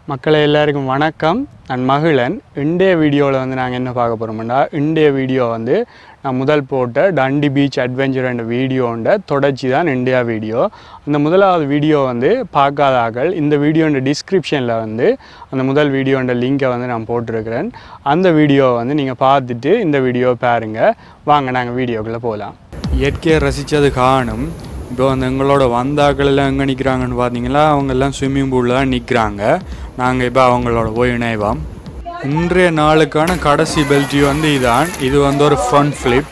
மக்களை எல்லாருக்கும் வணக்கம் நான் மகிழன் இன்றைய வீடியோவில் வந்து நாங்கள் என்ன பார்க்க போகிறோம்னா இன்றைய வீடியோ வந்து நான் முதல் போட்ட டண்டி பீச் அட்வென்ச்சர் என்ற வீடியோண்ட தொடர்ச்சி தான் இந்தியா வீடியோ அந்த முதலாவது வீடியோ வந்து பார்க்காத ஆக்கள் இந்த வீடியோட டிஸ்கிரிப்ஷனில் வந்து அந்த முதல் வீடியோட லிங்கை வந்து நான் போட்டிருக்கிறேன் அந்த வீடியோவை வந்து நீங்கள் பார்த்துட்டு இந்த வீடியோ பாருங்கள் வாங்க நாங்கள் வீடியோக்குள்ளே போகலாம் இயற்கையை ரசித்தது காணும் இப்போ வந்து எங்களோட வந்தாக்கள் எல்லாம் எங்கே நிற்கிறாங்கன்னு பார்த்தீங்களா அவங்க எல்லாம் ஸ்விம்மிங் பூலில் தான் நிற்கிறாங்க நாங்கள் இப்போ அவங்களோட போய் இணைவோம் இன்றைய நாளுக்கான கடைசி பெல்ட்டி வந்து இதான் இது வந்து ஒரு ஃப்ரண்ட் ஃப்ளிப்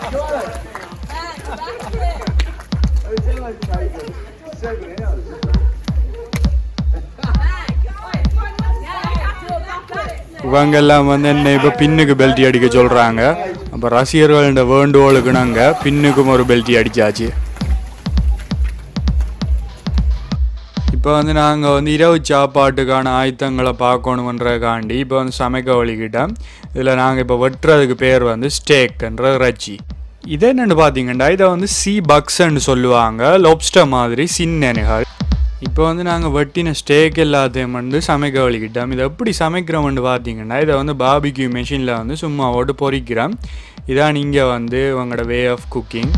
இவங்க எல்லாம் வந்து என்ன இப்போ பின்னுக்கு பெல்ட்டி அடிக்க சொல்கிறாங்க அப்போ ரசிகர்களோட வேண்டுகோளுக்கு நாங்கள் பின்னுக்கும் ஒரு பெல்ட்டி அடித்தாச்சு இப்போ வந்து நாங்கள் வந்து இரவு சாப்பாட்டுக்கான ஆயத்தங்களை பார்க்கணுன்றதுக்காண்டி இப்போ வந்து சமைக்க வழிகிட்டோம் இதில் நாங்கள் இப்போ வெட்டுறதுக்கு பேர் வந்து ஸ்டேக்ன்ற இறைச்சி இது என்னென்னு பார்த்தீங்கன்னா இதை வந்து சி பக்ஸ்ன்னு சொல்லுவாங்க லொப்ஸ்டர் மாதிரி சின்னனுகள் இப்போ வந்து நாங்கள் வெட்டின ஸ்டேக் எல்லாத்தையும் வந்து சமைக்க வழிகிட்டோம் இதை எப்படி சமைக்கிறோம்னு பார்த்தீங்கன்னா இதை வந்து பாபிக்யூ மெஷினில் வந்து சும்மா போட்டு பொரிக்கிறோம் இதான் இங்கே வந்து உங்களோட வே ஆஃப் குக்கிங்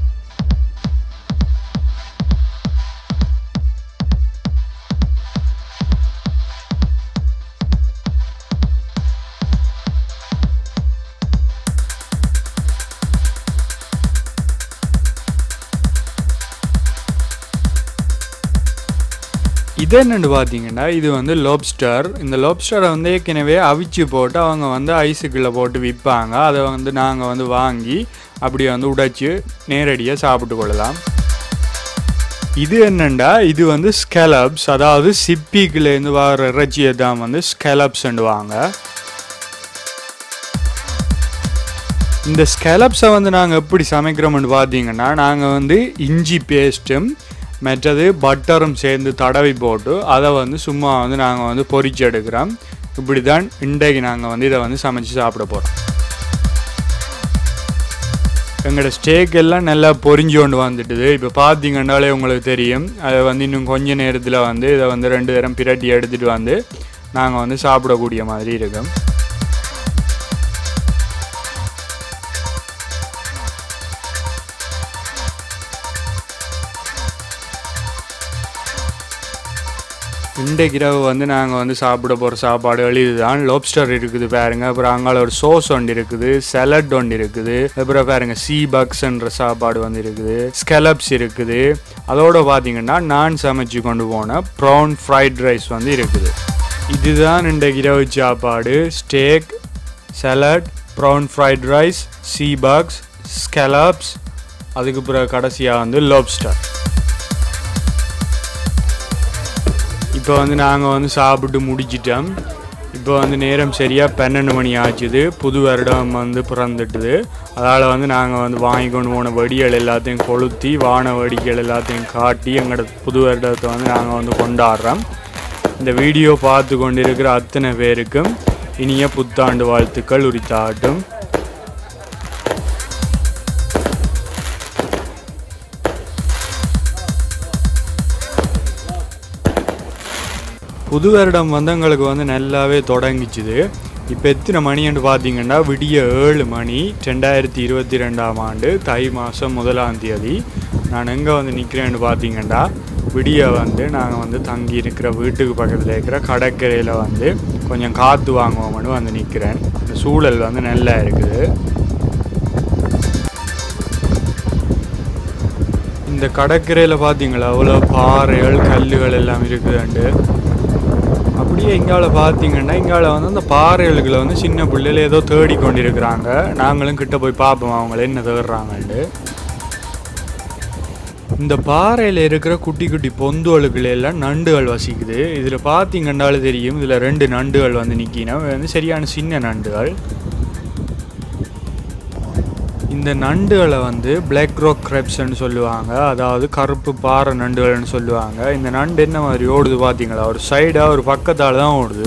இது என்னென்னு பார்த்தீங்கன்னா இது வந்து லோப்ஸ்டர் இந்த லோப்ஸ்டரை வந்து ஏற்கனவே அவிச்சு போட்டு அவங்க வந்து ஐஸுக்குள்ளே போட்டு விற்பாங்க அதை வந்து நாங்கள் வந்து வாங்கி அப்படியே வந்து உடைச்சி நேரடியாக சாப்பிட்டு கொள்ளலாம் இது என்னண்டா இது வந்து ஸ்கெலப்ஸ் அதாவது சிப்பிக்குலேருந்து வர இறைச்சியை தான் வந்து ஸ்கெலப்ஸ்ண்டுவாங்க இந்த ஸ்கெலப்ஸை வந்து நாங்கள் எப்படி சமைக்கிறோம்னு பார்த்தீங்கன்னா நாங்கள் வந்து இஞ்சி பேஸ்ட்டும் மற்றது பட்டரும் சேர்ந்து தடவி போட்டு அதை வந்து சும்மா வந்து நாங்கள் வந்து பொரிச்சு எடுக்கிறோம் இப்படி தான் இன்றைக்கு நாங்கள் வந்து இதை வந்து சமைச்சு சாப்பிட போகிறோம் எங்களோட ஸ்டேக் எல்லாம் நல்லா பொரிஞ்சு கொண்டு வந்துட்டுது இப்போ பார்த்தீங்கன்னாலே உங்களுக்கு தெரியும் அதை வந்து இன்னும் கொஞ்ச நேரத்தில் வந்து இதை வந்து ரெண்டு தரம் பிரட்டி எடுத்துகிட்டு வந்து நாங்கள் வந்து சாப்பிடக்கூடிய மாதிரி இருக்கும் இன்றைக்கு இரவு வந்து நாங்கள் வந்து சாப்பிட போகிற சாப்பாடுகள் இதுதான் லோப்ஸ்டர் இருக்குது பாருங்க அப்புறம் அங்கால ஒரு சோஸ் ஒன்று இருக்குது சலட் ஒன்று இருக்குது அப்புறம் பாருங்க சீ பக்ஸ்ன்ற சாப்பாடு வந்து இருக்குது ஸ்கெலப்ஸ் இருக்குது அதோட பார்த்தீங்கன்னா நான் சமைச்சு கொண்டு போன ப்ரௌன் ஃப்ரைட் ரைஸ் வந்து இருக்குது இதுதான் இன்றைக்கு இரவு சாப்பாடு steak salad brown fried rice sea bugs scallops அதுக்கு பிறகு கடைசியாக வந்து லோப்ஸ்டர் இப்போ வந்து நாங்கள் வந்து சாப்பிட்டு முடிச்சிட்டோம் இப்போ வந்து நேரம் சரியாக பன்னெண்டு மணி ஆச்சுது புது வருடம் வந்து பிறந்துட்டுது அதால் வந்து நாங்கள் வந்து வாங்கி கொண்டு போன வெடிகள் எல்லாத்தையும் கொளுத்தி வான வெடிகள் எல்லாத்தையும் காட்டி எங்களோட புது வருடத்தை வந்து நாங்கள் வந்து கொண்டாடுறோம் இந்த வீடியோ பார்த்து கொண்டிருக்கிற அத்தனை பேருக்கும் இனிய புத்தாண்டு வாழ்த்துக்கள் உரித்தாட்டும் புது வருடம் வந்து எங்களுக்கு வந்து நல்லாவே தொடங்கிச்சுது இப்போ எத்தனை மணின்னு பார்த்தீங்கன்னா விடிய ஏழு மணி ரெண்டாயிரத்தி இருபத்தி ரெண்டாம் ஆண்டு தை மாதம் முதலாம் தேதி நான் எங்கே வந்து நிற்கிறேன்னு பார்த்தீங்கன்னா விடிய வந்து நாங்கள் வந்து தங்கி இருக்கிற வீட்டுக்கு பக்கத்தில் இருக்கிற கடற்கரையில் வந்து கொஞ்சம் காற்று வாங்குவோம்னு வந்து நிற்கிறேன் இந்த சூழல் வந்து நல்லா இருக்குது இந்த கடற்கரையில் பார்த்தீங்களா அவ்வளோ பாறைகள் கல்லுகள் எல்லாம் இருக்குதுண்டு அப்படியே இங்கால பார்த்தீங்கன்னா இங்கால வந்து அந்த பாறைகளுக்குள்ள வந்து சின்ன பிள்ளைகள் ஏதோ தேடி கொண்டிருக்கிறாங்க நாங்களும் கிட்ட போய் பார்ப்போம் அவங்கள என்ன தேடுறாங்கன்ட்டு இந்த பாறையில் இருக்கிற குட்டி குட்டி பொந்துகளுக்குள்ள எல்லாம் நண்டுகள் வசிக்குது இதில் பார்த்தீங்கன்னாலே தெரியும் இதில் ரெண்டு நண்டுகள் வந்து நிற்கினோம் வந்து சரியான சின்ன நண்டுகள் இந்த நண்டுகளை வந்து பிளாக் ராக் கிரெப்ஸ்ன்னு சொல்லுவாங்க அதாவது கருப்பு பாறை நண்டுகள்னு சொல்லுவாங்க இந்த நண்டு என்ன மாதிரி ஓடுது பார்த்தீங்களா ஒரு சைடாக ஒரு பக்கத்தால் தான் ஓடுது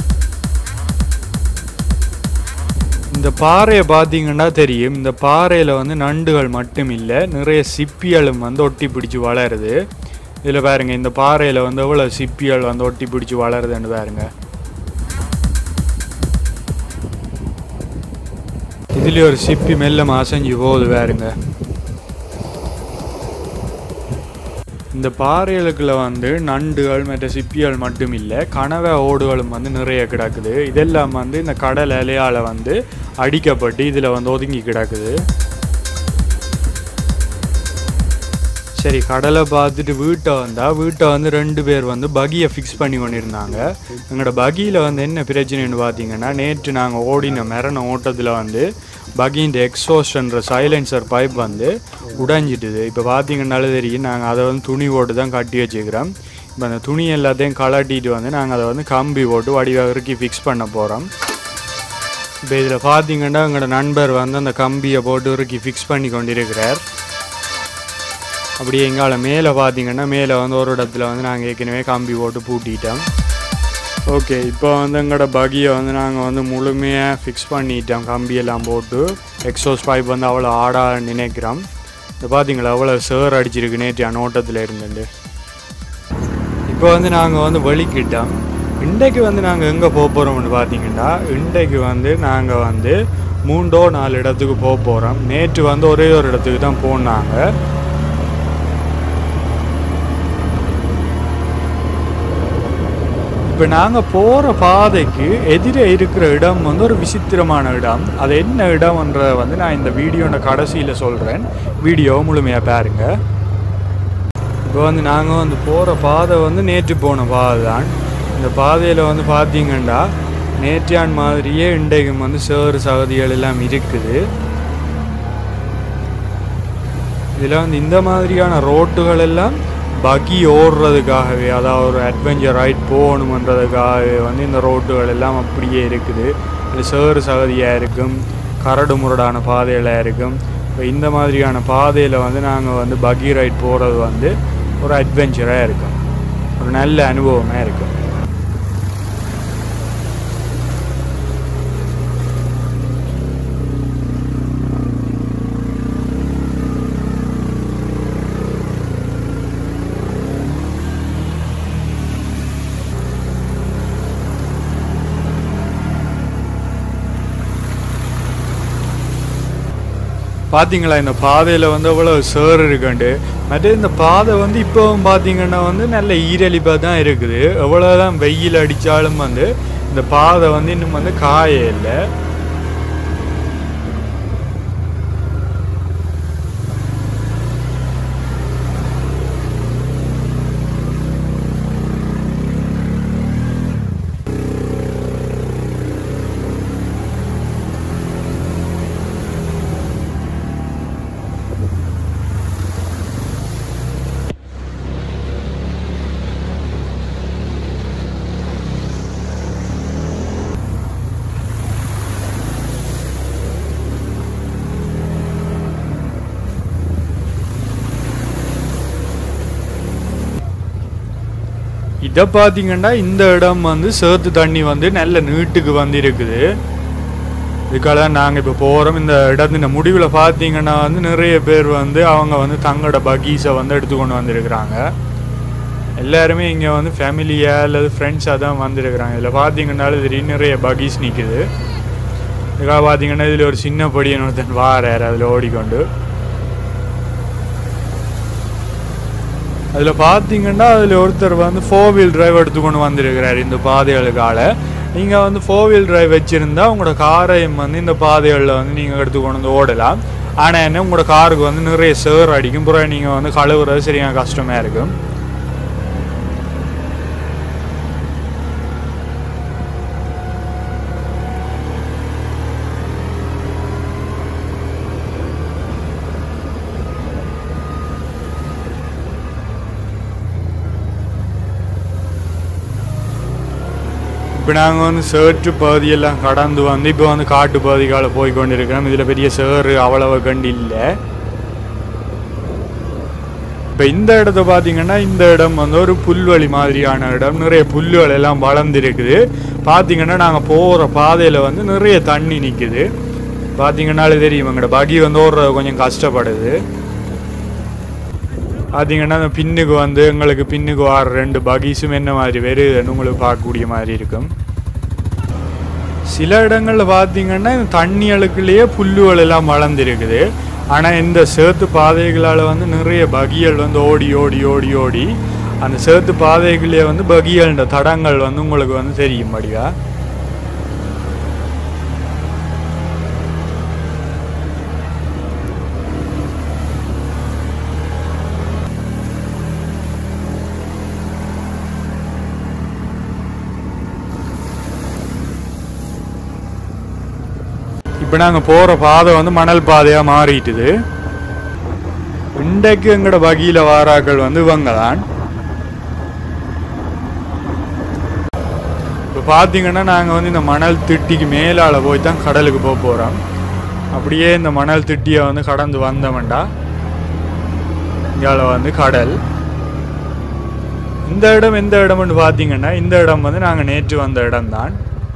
இந்த பாறையை பார்த்தீங்கன்னா தெரியும் இந்த பாறையில் வந்து நண்டுகள் மட்டும் இல்லை நிறைய சிப்பிகளும் வந்து ஒட்டி பிடிச்சி வளருது இதில் பாருங்க இந்த பாறையில் வந்து எவ்வளோ சிப்பிகள் வந்து ஒட்டி பிடிச்சி வளருதுன்னு பாருங்க இதுலேயே ஒரு சிப்பி மெல்ல அசைஞ்சு போகுது பாருங்க இந்த பாறைகளுக்குள்ள வந்து நண்டுகள் மற்ற சிப்பிகள் மட்டும் இல்லை கனவை ஓடுகளும் வந்து நிறைய கிடக்குது இதெல்லாம் வந்து இந்த கடல் இலையால் வந்து அடிக்கப்பட்டு இதில் வந்து ஒதுங்கி கிடக்குது சரி கடலை பார்த்துட்டு வீட்டை வந்தால் வீட்டை வந்து ரெண்டு பேர் வந்து பகியை ஃபிக்ஸ் பண்ணி கொண்டிருந்தாங்க எங்களோட பகியில் வந்து என்ன பிரச்சனைன்னு பார்த்தீங்கன்னா நேற்று நாங்கள் ஓடின மரண ஓட்டத்தில் வந்து பகியின் எக்ஸோஸ்ட்ன்ற சைலன்சர் பைப் வந்து உடைஞ்சிட்டுது இப்போ பார்த்தீங்கன்னாலே தெரியும் நாங்கள் அதை வந்து துணி போட்டு தான் கட்டி வச்சுக்கிறோம் இப்போ அந்த துணி எல்லாத்தையும் கலட்டிட்டு வந்து நாங்கள் அதை வந்து கம்பி போட்டு வடிவாக இறுக்கி ஃபிக்ஸ் பண்ண போகிறோம் இப்போ இதில் பார்த்தீங்கன்னா எங்களோட நண்பர் வந்து அந்த கம்பியை போட்டு இறுக்கி ஃபிக்ஸ் பண்ணி கொண்டிருக்கிறார் அப்படியே எங்கால மேலே பார்த்தீங்கன்னா மேலே வந்து ஒரு இடத்துல வந்து நாங்கள் ஏற்கனவே கம்பி போட்டு பூட்டிட்டோம் ஓகே இப்போ வந்து எங்களோட பகியை வந்து நாங்கள் வந்து முழுமையாக ஃபிக்ஸ் பண்ணிட்டோம் கம்பியெல்லாம் போட்டு எக்ஸோஸ் பைப் வந்து அவ்வளோ ஆடா நினைக்கிறோம் இப்போ பார்த்தீங்களா அவ்வளோ சேர் அடிச்சிருக்கு நேற்று நோட்டத்தில் இருந்துட்டு இப்போ வந்து நாங்கள் வந்து வலிக்கிட்டோம் இன்றைக்கு வந்து நாங்கள் எங்கே போக போகிறோம்னு பார்த்தீங்கன்னா இன்றைக்கு வந்து நாங்கள் வந்து மூண்டோ நாலு இடத்துக்கு போக போகிறோம் நேற்று வந்து ஒரே ஒரு இடத்துக்கு தான் போனாங்க இப்போ நாங்கள் போகிற பாதைக்கு எதிரே இருக்கிற இடம் வந்து ஒரு விசித்திரமான இடம் அது என்ன இடம்ன்றத வந்து நான் இந்த வீடியோட கடைசியில் சொல்கிறேன் வீடியோ முழுமையாக பாருங்க இப்போ வந்து நாங்கள் வந்து போகிற பாதை வந்து நேற்று போன பாதை தான் இந்த பாதையில் வந்து பார்த்தீங்கன்னா நேற்றான் மாதிரியே இன்றைக்கும் வந்து சேறு சகதிகள் எல்லாம் இருக்குது இதில் வந்து இந்த மாதிரியான ரோட்டுகள் எல்லாம் பகி ஓடுறதுக்காகவே அதாவது ஒரு அட்வென்ச்சர் ரைட் போகணுமன்றதுக்காகவே வந்து இந்த ரோட்டுகள் எல்லாம் அப்படியே இருக்குது இது சேறு சகதியாக இருக்கும் கரடு முரடான பாதைகளாக இருக்கும் இப்போ இந்த மாதிரியான பாதையில் வந்து நாங்கள் வந்து பகி ரைட் போகிறது வந்து ஒரு அட்வென்ச்சராக இருக்கும் ஒரு நல்ல அனுபவமாக இருக்கும் பார்த்தீங்களா இந்த பாதையில் வந்து அவ்வளோ சேர் இருக்குண்டு மற்ற இந்த பாதை வந்து இப்போவும் பார்த்தீங்கன்னா வந்து நல்ல ஈரலிப்பாக தான் இருக்குது எவ்வளோதான் வெயில் அடித்தாலும் வந்து இந்த பாதை வந்து இன்னும் வந்து காய இல்லை இதை பார்த்தீங்கன்னா இந்த இடம் வந்து சேத்து தண்ணி வந்து நல்ல நீட்டுக்கு வந்து இருக்குது இதுக்காக தான் நாங்கள் இப்போ போகிறோம் இந்த இடத்தின் முடிவில் பார்த்தீங்கன்னா வந்து நிறைய பேர் வந்து அவங்க வந்து தங்களோட பகீஸை வந்து எடுத்துக்கொண்டு வந்திருக்கிறாங்க எல்லாருமே இங்கே வந்து ஃபேமிலியாக அல்லது ஃப்ரெண்ட்ஸாக தான் வந்திருக்கிறாங்க இதில் பார்த்தீங்கன்னாலும் திடீர்னு நிறைய பகீஸ் நிற்குது இதுக்காக பார்த்தீங்கன்னா இதில் ஒரு சின்ன படியன் ஒருத்தன் வாரார் அதில் ஓடிக்கொண்டு அதில் பார்த்தீங்கன்னா அதில் ஒருத்தர் வந்து ஃபோர் வீல் டிரைவ் எடுத்துக்கொண்டு வந்திருக்கிறார் இந்த பாதைகளுக்கால நீங்கள் வந்து ஃபோர் வீல் டிரைவ் வச்சுருந்தா உங்களோட காரையும் வந்து இந்த பாதைகளில் வந்து நீங்கள் எடுத்துக்கொண்டு வந்து ஓடலாம் ஆனால் என்ன உங்களோட காருக்கு வந்து நிறைய சேர் அடிக்கும் பிறகு நீங்கள் வந்து கழுவுறது சரியான கஷ்டமாக இருக்கும் இப்போ நாங்கள் வந்து சேற்று பகுதியெல்லாம் கடந்து வந்து இப்போ வந்து காட்டு பகுதிக்கால போய் கொண்டிருக்கிறோம் இதில் பெரிய சேறு அவ்வளவு கண்டு இல்லை இப்போ இந்த இடத்த பார்த்தீங்கன்னா இந்த இடம் வந்து ஒரு புல்வெளி மாதிரியான இடம் நிறைய புல்லுகள் எல்லாம் வளர்ந்துருக்குது பார்த்தீங்கன்னா நாங்கள் போகிற பாதையில் வந்து நிறைய தண்ணி நிற்குது பார்த்தீங்கன்னாலே தெரியும் எங்களோட பகி வந்து ஓடுறது கொஞ்சம் கஷ்டப்படுது பார்த்தீங்கன்னா அந்த பின்னுக்கு வந்து எங்களுக்கு பின்னுக்கு வர ரெண்டு பகீஸும் என்ன மாதிரி வருதுன்னு உங்களுக்கு பார்க்கக்கூடிய மாதிரி இருக்கும் சில இடங்களில் பார்த்தீங்கன்னா இந்த தண்ணி அழுக்குலேயே புல்லுகள் எல்லாம் வளர்ந்துருக்குது ஆனால் இந்த சேத்து பாதைகளால் வந்து நிறைய பகியல் வந்து ஓடி ஓடி ஓடி ஓடி அந்த சேத்து பாதைகளே வந்து பகியல்ன்ற தடங்கள் வந்து உங்களுக்கு வந்து தெரியும் படியா இப்போ நாங்கள் போகிற பாதை வந்து மணல் பாதையாக மாறிட்டுது இன்றைக்கு எங்களோட வகையில் வாராக்கள் வந்து இவங்க தான் இப்போ பார்த்தீங்கன்னா நாங்கள் வந்து இந்த மணல் திட்டிக்கு மேலால் போய் தான் கடலுக்கு போக போகிறோம் அப்படியே இந்த மணல் திட்டியை வந்து கடந்து வந்தோம்டா இங்கால வந்து கடல் இந்த இடம் எந்த இடம்னு பார்த்தீங்கன்னா இந்த இடம் வந்து நாங்கள் நேற்று வந்த இடம்தான்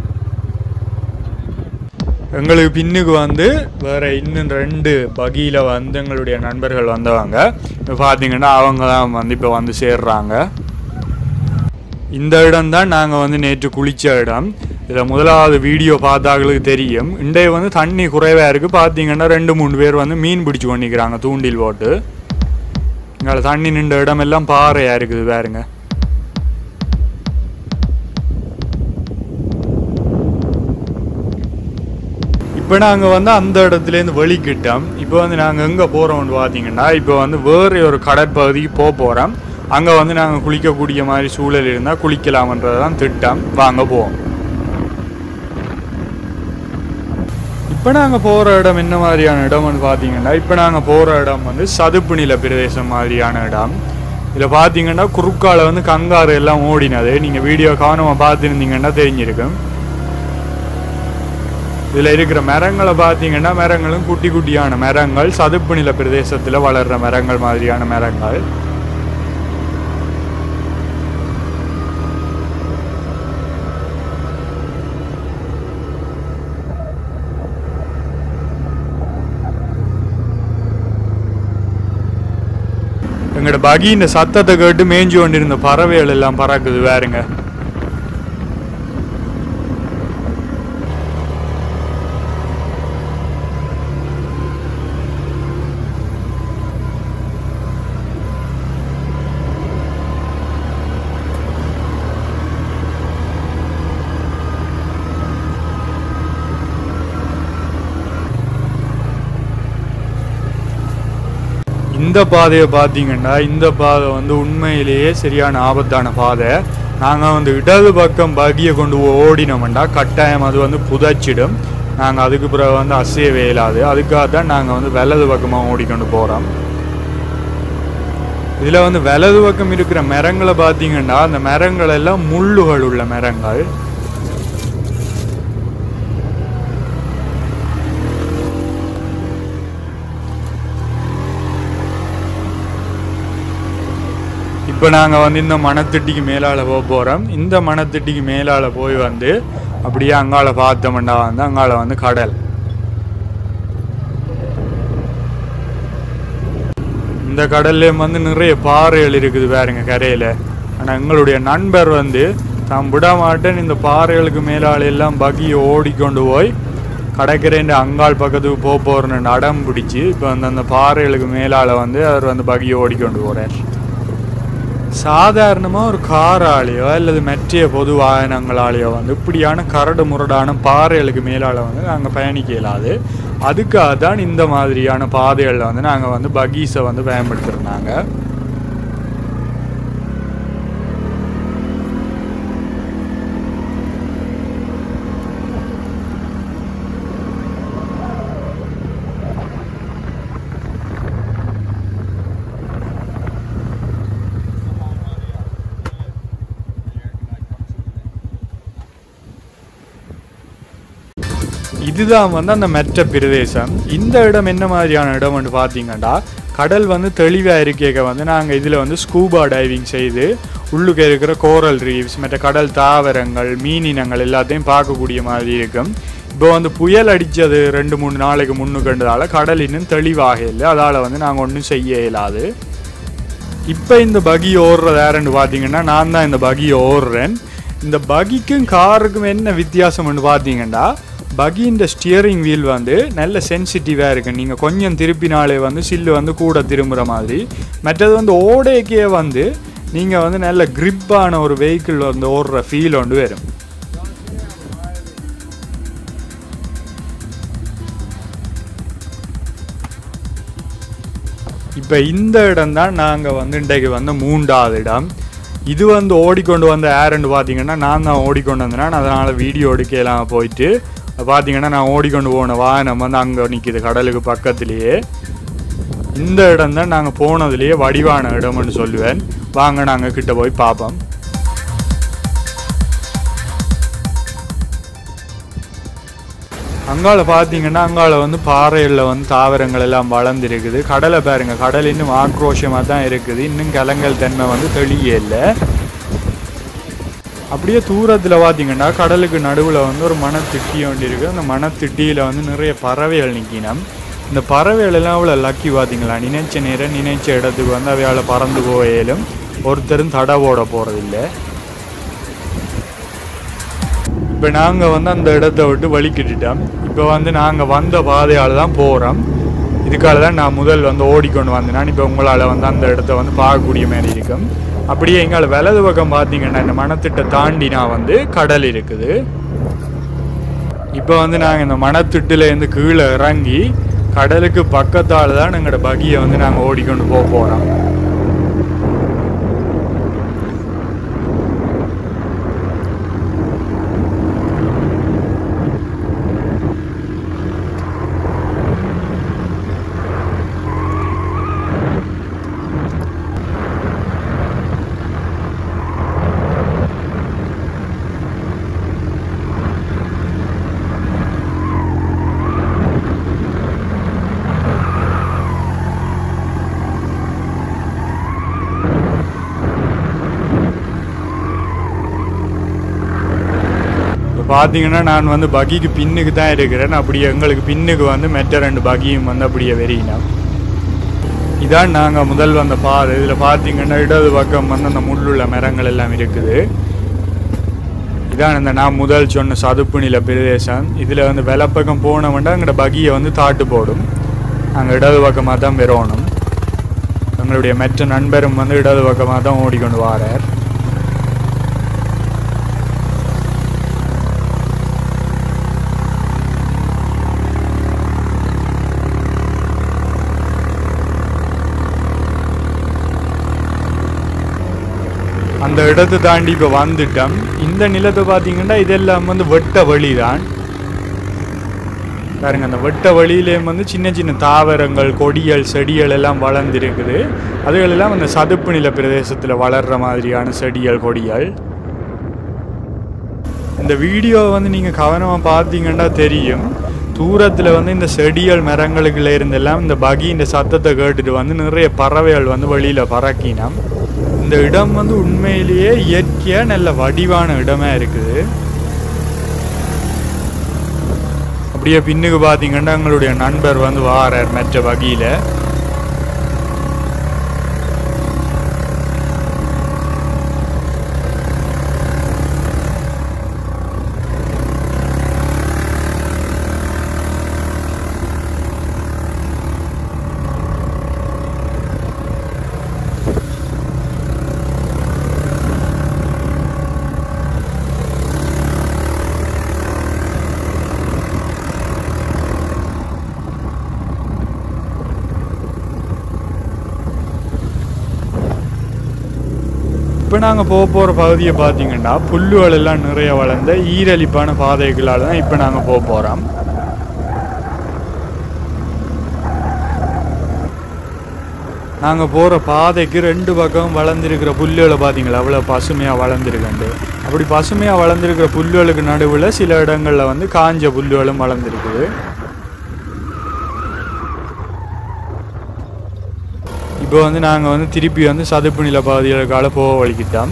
எங்களுக்கு பின்னுக்கு வந்து வேற இன்னும் ரெண்டு பகியில் வந்து எங்களுடைய நண்பர்கள் வந்தவங்க இப்போ பார்த்தீங்கன்னா அவங்க தான் வந்து இப்போ வந்து சேர்றாங்க இந்த இடம் தான் நாங்கள் வந்து நேற்று குளிச்ச இடம் இதில் முதலாவது வீடியோ பார்த்தாங்களுக்கு தெரியும் இன்றைய வந்து தண்ணி குறைவாக இருக்குது பார்த்தீங்கன்னா ரெண்டு மூணு பேர் வந்து மீன் பிடிச்சு கொண்டிக்கிறாங்க தூண்டில் போட்டு இங்கே தண்ணி நின்ற இடம் எல்லாம் பாறையாக இருக்குது பாருங்க இப்போ நாங்கள் வந்து அந்த இடத்துலேருந்து வெளிக்கிட்டோம் இப்போ வந்து நாங்கள் எங்கே போகிறோம்னு பார்த்தீங்கன்னா இப்போ வந்து வேறு ஒரு கடற்பகுதிக்கு போக போகிறோம் அங்கே வந்து நாங்கள் குளிக்கக்கூடிய மாதிரி சூழல் இருந்தால் குளிக்கலாம்ன்றது தான் திட்டம் வாங்க போவோம் இப்போ நாங்கள் போகிற இடம் என்ன மாதிரியான இடம்னு பார்த்தீங்கன்னா இப்போ நாங்கள் போகிற இடம் வந்து சதுப்பு நில பிரதேசம் மாதிரியான இடம் இதில் பார்த்தீங்கன்னா குறுக்கால வந்து கங்காரு எல்லாம் ஓடினது நீங்கள் வீடியோ கவனமாக பார்த்துருந்தீங்கன்னா தெரிஞ்சிருக்கும் இதில் இருக்கிற மரங்களை பார்த்தீங்கன்னா மரங்களும் குட்டி குட்டியான மரங்கள் சதுப்பு நில பிரதேசத்தில் வளர்கிற மரங்கள் மாதிரியான மரங்கள் எங்களோட பகி இந்த சத்தத்தை கேட்டு மேய்ஞ்சு கொண்டிருந்த பறவைகள் எல்லாம் பறக்குது வேறுங்க இந்த பாதையை பார்த்தீங்கன்னா இந்த பாதை வந்து உண்மையிலேயே சரியான ஆபத்தான பாதை நாங்கள் வந்து இடது பக்கம் பகியை கொண்டு ஓடினோம்டா கட்டாயம் அது வந்து புதைச்சிடும் நாங்கள் அதுக்கு பிறகு வந்து அசையவே இயலாது அதுக்காக தான் நாங்கள் வந்து வலது பக்கமாக ஓடிக்கொண்டு போகிறோம் இதில் வந்து வலது பக்கம் இருக்கிற மரங்களை பார்த்தீங்கன்னா அந்த மரங்கள் எல்லாம் முள்ளுகள் உள்ள மரங்கள் இப்போ நாங்கள் வந்து இந்த மணத்திட்டிக்கு மேலால் போக போகிறோம் இந்த மணத்திட்டிக்கு மேலால் போய் வந்து அப்படியே அங்கால பார்த்தோம்னா வந்து அங்கால வந்து கடல் இந்த கடல்லையும் வந்து நிறைய பாறைகள் இருக்குது பாருங்க கரையில் ஆனால் எங்களுடைய நண்பர் வந்து தான் விட மாட்டேன் இந்த பாறைகளுக்கு மேலால எல்லாம் பகியை ஓடிக்கொண்டு போய் கடற்கரைன்ற அங்காள் பக்கத்துக்கு போக போகிறேன்னு அடம் பிடிச்சி இப்போ வந்து அந்த பாறைகளுக்கு மேலால் வந்து அவர் வந்து பகியை ஓடிக்கொண்டு போகிறார் சாதாரணமாக ஒரு காராலேயோ அல்லது மற்ற பொது வாகனங்களாலேயோ வந்து இப்படியான கரடு முரடான பாறைகளுக்கு மேலால் வந்து நாங்கள் பயணிக்க இயலாது அதுக்காக தான் இந்த மாதிரியான பாதைகளில் வந்து நாங்கள் வந்து பகீஸை வந்து பயன்படுத்திருந்தாங்க இதுதான் வந்து அந்த மெற்ற பிரதேசம் இந்த இடம் என்ன மாதிரியான இடம்னு பார்த்தீங்கன்னா கடல் வந்து தெளிவாக இருக்கேக்க வந்து நாங்கள் இதில் வந்து ஸ்கூபா டைவிங் செய்து உள்ளுக்கு இருக்கிற கோரல் ரீவ்ஸ் மற்ற கடல் தாவரங்கள் மீனினங்கள் எல்லாத்தையும் பார்க்கக்கூடிய மாதிரி இருக்கும் இப்போ வந்து புயல் அடித்தது ரெண்டு மூணு நாளைக்கு முன்னுக்கண்டதால கடல் இன்னும் தெளிவாக இல்லை அதால் வந்து நாங்கள் ஒன்றும் செய்ய இயலாது இப்போ இந்த பகி ஓடுறது யாருன்னு பார்த்தீங்கன்னா நான் தான் இந்த பகியை ஓடுறேன் இந்த பகிக்கும் காருக்கும் என்ன வித்தியாசம்னு பார்த்தீங்கன்னா பகியின் ஸ்டியரிங் வீல் வந்து நல்ல சென்சிட்டிவாக இருக்குது நீங்கள் கொஞ்சம் திருப்பினாலே வந்து சில்லு வந்து கூட திரும்புகிற மாதிரி மற்றது வந்து ஓடேக்கே வந்து நீங்கள் வந்து நல்ல கிரிப்பான ஒரு வெஹிக்கிள் வந்து ஓடுற ஃபீல் ஒன்று வரும் இப்போ இந்த இடம் தான் நாங்கள் வந்து இன்றைக்கு வந்து மூன்றாவது இடம் இது வந்து ஓடிக்கொண்டு வந்த ஏரண்டு பார்த்தீங்கன்னா நான் தான் ஓடிக்கொண்டு வந்தேன் அதனால் வீடியோ எடுக்கலாம் போயிட்டு பார்த்தீங்கன்னா நான் ஓடிக்கொண்டு போன வாகனம் வந்து அங்கே நிற்கிது கடலுக்கு பக்கத்துலேயே இந்த இடம் தான் நாங்கள் போனதுலேயே வடிவான இடம்னு சொல்லுவேன் வாங்க நாங்கள் கிட்ட போய் பார்ப்போம் அங்கால பார்த்தீங்கன்னா அங்கால வந்து பாறைகளில் வந்து தாவரங்கள் எல்லாம் வளர்ந்துருக்குது கடலை பாருங்க கடல் இன்னும் ஆக்ரோஷமாக தான் இருக்குது இன்னும் கலங்கல் தன்மை வந்து தெளிய இல்லை அப்படியே தூரத்தில் பார்த்தீங்கன்னா கடலுக்கு நடுவில் வந்து ஒரு மணத்திட்டி ஒன்று இருக்குது அந்த மணத்திட்டியில் வந்து நிறைய பறவைகள் நிற்கினோம் இந்த பறவைகள் எல்லாம் அவ்வளோ லக்கி பார்த்தீங்களா நினைச்ச நேரம் நினைச்ச இடத்துக்கு வந்து அவையால் பறந்து போயிலும் ஒருத்தரும் தடை போட போகிறதில்லை இப்போ நாங்கள் வந்து அந்த இடத்த விட்டு வலிக்கிட்டுட்டோம் இப்போ வந்து நாங்கள் வந்த பாதையால் தான் போகிறோம் இதுக்காக தான் நான் முதல் வந்து ஓடிக்கொண்டு வந்தேன் இப்போ உங்களால் வந்து அந்த இடத்த வந்து பார்க்கக்கூடிய மாதிரி இருக்கும் அப்படியே எங்களை வலது பக்கம் பார்த்தீங்கன்னா இந்த மணத்திட்ட தாண்டி நான் வந்து கடல் இருக்குது இப்போ வந்து நாங்கள் இந்த மணத்திட்டுலேருந்து கீழே இறங்கி கடலுக்கு பக்கத்தால் தான் எங்களோட பகியை வந்து நாங்கள் ஓடிக்கொண்டு போக போகிறோம் இப்போ பார்த்தீங்கன்னா நான் வந்து பகிக்கு பின்னுக்கு தான் இருக்கிறேன் அப்படி எங்களுக்கு பின்னுக்கு வந்து மெட்ட ரெண்டு பகியும் வந்து அப்படியே வெறியினோம் இதான் நாங்கள் முதல் வந்த பாதை இதில் பார்த்தீங்கன்னா இடது பக்கம் வந்து அந்த முள்ளுள்ள மரங்கள் எல்லாம் இருக்குது இதான் இந்த நான் முதல் சொன்ன சதுப்பு நில பிரதேசம் இதில் வந்து வெலப்பக்கம் போனவன்டா எங்களோட பகியை வந்து தாட்டு போடும் நாங்கள் இடது பக்கமாக தான் பெறணும் எங்களுடைய மற்ற நண்பரும் வந்து இடது பக்கமாக தான் ஓடிக்கொண்டு வாரார் அந்த இடத்தை தாண்டி இப்போ வந்துட்டோம் இந்த நிலத்தை பார்த்தீங்கன்னா இதெல்லாம் வந்து வெட்ட வழி தான் பாருங்க அந்த வெட்ட வழியிலேயும் வந்து சின்ன சின்ன தாவரங்கள் கொடிகள் செடிகள் எல்லாம் வளர்ந்துருக்குது அதுகள் எல்லாம் அந்த சதுப்பு நில பிரதேசத்தில் வளர்ற மாதிரியான செடிகள் கொடிகள் இந்த வீடியோ வந்து நீங்கள் கவனமாக பார்த்தீங்கன்னா தெரியும் தூரத்தில் வந்து இந்த செடிகள் மரங்களுக்குள்ள இருந்தெல்லாம் இந்த பகி இந்த சத்தத்தை கேட்டுட்டு வந்து நிறைய பறவைகள் வந்து வெளியில் பறக்கினோம் இந்த இடம் வந்து உண்மையிலேயே இயற்கையாக நல்ல வடிவான இடமா இருக்குது அப்படியே பின்னுக்கு பார்த்தீங்கன்னா எங்களுடைய நண்பர் வந்து வாரார் மற்ற வகையில் இப்போ நாங்கள் போக போகிற பகுதியை பார்த்தீங்கன்னா புல்லுகள் எல்லாம் நிறைய வளர்ந்த ஈரலிப்பான பாதைகளால் தான் இப்போ நாங்கள் போக போகிறோம் நாங்கள் போகிற பாதைக்கு ரெண்டு பக்கம் வளர்ந்துருக்கிற புல்லுகளை பார்த்தீங்களா அவ்வளோ பசுமையாக வளர்ந்துருக்குண்டு அப்படி பசுமையாக வளர்ந்துருக்கிற புல்லுகளுக்கு நடுவில் சில இடங்களில் வந்து காஞ்ச புல்லுகளும் வளர்ந்துருக்குது இப்போ வந்து நாங்கள் வந்து திருப்பி வந்து சதுப்பு நில பகுதிகளுக்கால போக வலிக்கிட்டோம்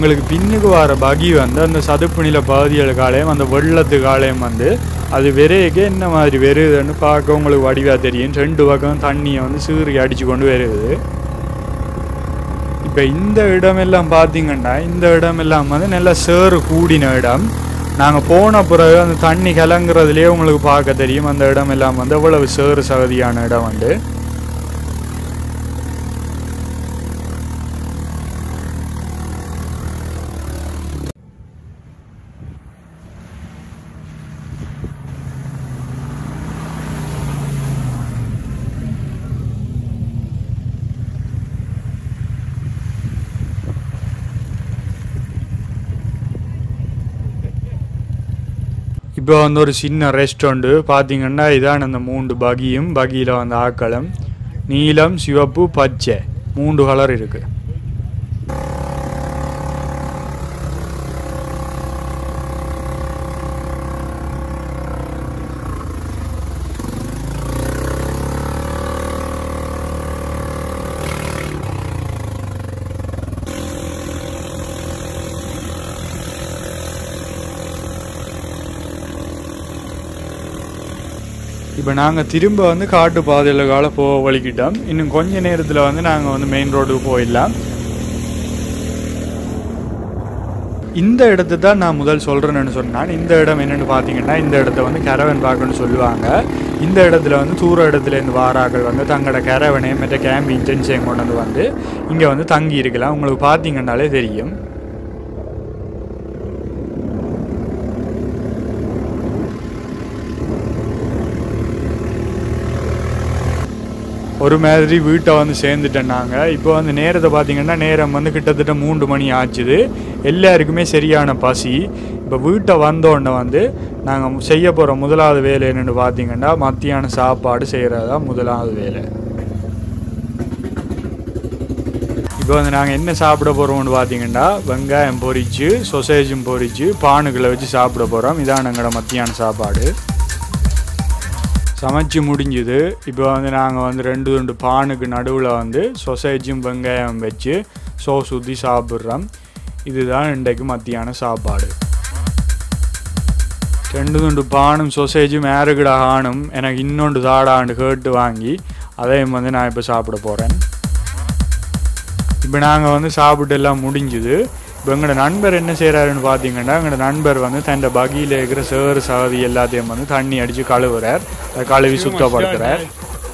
எங்களுக்கு பின்னுக்கு வர பகி வந்து அந்த சதுப்பு நில பகுதிகளுக்காலையும் அந்த வெள்ளத்துக்காலையும் வந்து அது விரைக்கு என்ன மாதிரி வருதுன்னு பார்க்க உங்களுக்கு வடிவாக தெரியும் ரெண்டு பக்கம் தண்ணியை வந்து சீறி அடித்து கொண்டு வருது இப்போ இந்த இடமெல்லாம் பார்த்தீங்கன்னா இந்த இடமெல்லாம் வந்து நல்ல சேறு கூடின இடம் நாங்கள் போன பிறகு அந்த தண்ணி கலங்குறதுலேயே உங்களுக்கு பார்க்க தெரியும் அந்த இடம் எல்லாம் வந்து எவ்வளவு சேறு சகதியான இடம் வந்து இப்போ வந்து ஒரு சின்ன ரெஸ்டாரண்ட்டு பார்த்தீங்கன்னா இதான் அந்த மூன்று பகியும் பகியில் வந்து ஆக்களம் நீலம் சிவப்பு பச்சை மூன்று கலர் இருக்குது இப்போ நாங்கள் திரும்ப வந்து காட்டு பாதையில் கால போக வலிக்கிட்டோம் இன்னும் கொஞ்ச நேரத்தில் வந்து நாங்கள் வந்து மெயின் ரோடுக்கு போயிடலாம் இந்த இடத்த தான் நான் முதல் சொல்கிறேன்னு சொன்னான் இந்த இடம் என்னென்னு பார்த்தீங்கன்னா இந்த இடத்த வந்து கரவன் பார்க்கணும்னு சொல்லுவாங்க இந்த இடத்துல வந்து தூர இடத்துலேருந்து வாராக்கள் வந்து தங்களோட கரவனை மற்ற கேம்பிங் டென்ஷன் கொண்டு வந்து வந்து இங்கே வந்து தங்கி இருக்கலாம் உங்களுக்கு பார்த்தீங்கன்னாலே தெரியும் ஒரு மாதிரி வீட்டை வந்து சேர்ந்துட்டேன் நாங்கள் இப்போ வந்து நேரத்தை பார்த்தீங்கன்னா நேரம் வந்து கிட்டத்தட்ட மூன்று மணி ஆச்சுது எல்லாருக்குமே சரியான பசி இப்போ வீட்டை வந்தோடனே வந்து நாங்கள் செய்ய போகிற முதலாவது வேலை என்னென்னு பார்த்தீங்கன்னா மத்தியான சாப்பாடு செய்கிறதா முதலாவது வேலை இப்போ வந்து நாங்கள் என்ன சாப்பிட போகிறோம்னு பார்த்தீங்கன்னா வெங்காயம் பொரிச்சு சொசேஜும் பொரிச்சு பானுக்களை வச்சு சாப்பிட போகிறோம் இதான் எங்களோட மத்தியான சாப்பாடு சமைச்சு முடிஞ்சுது இப்போ வந்து நாங்கள் வந்து ரெண்டு ரெண்டு பானுக்கு நடுவில் வந்து சொசேஜும் வெங்காயம் வச்சு சோஸ் ஊற்றி சாப்பிட்றோம் இதுதான் இன்றைக்கு மத்தியான சாப்பாடு ரெண்டு துண்டு பானும் சொசேஜும் ஏறுகிட ஆணும் எனக்கு இன்னொன்று தாடாண்டு கேட்டு வாங்கி அதையும் வந்து நான் இப்போ சாப்பிட போகிறேன் இப்போ நாங்கள் வந்து சாப்பிட்டு எல்லாம் முடிஞ்சுது இப்போ எங்களோட நண்பர் என்ன செய்கிறாருன்னு பார்த்தீங்கன்னா எங்களோட நண்பர் வந்து தன் பகியில் இருக்கிற சேறு சகதி எல்லாத்தையும் வந்து தண்ணி அடித்து கழுவுறார் அதை கழுவி சுத்தப்படுத்துறார்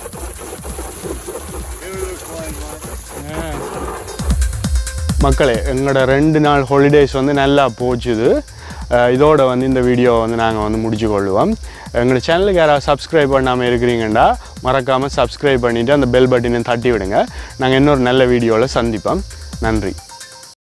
மக்களே எங்களோட ரெண்டு நாள் ஹாலிடேஸ் வந்து நல்லா போச்சுது அஹ் இதோட வந்து இந்த வீடியோவை வந்து நாங்கள் வந்து முடிச்சு கொள்ளுவோம் எங்களோட சேனலுக்கு யாராவது சப்ஸ்கிரைப் பண்ணாமல் இருக்கிறீங்கன்னா மறக்காமல் சப்ஸ்கிரைப் பண்ணிவிட்டு அந்த பெல் பட்டனை தட்டி விடுங்க நாங்கள் இன்னொரு நல்ல வீடியோவில் சந்திப்போம் நன்றி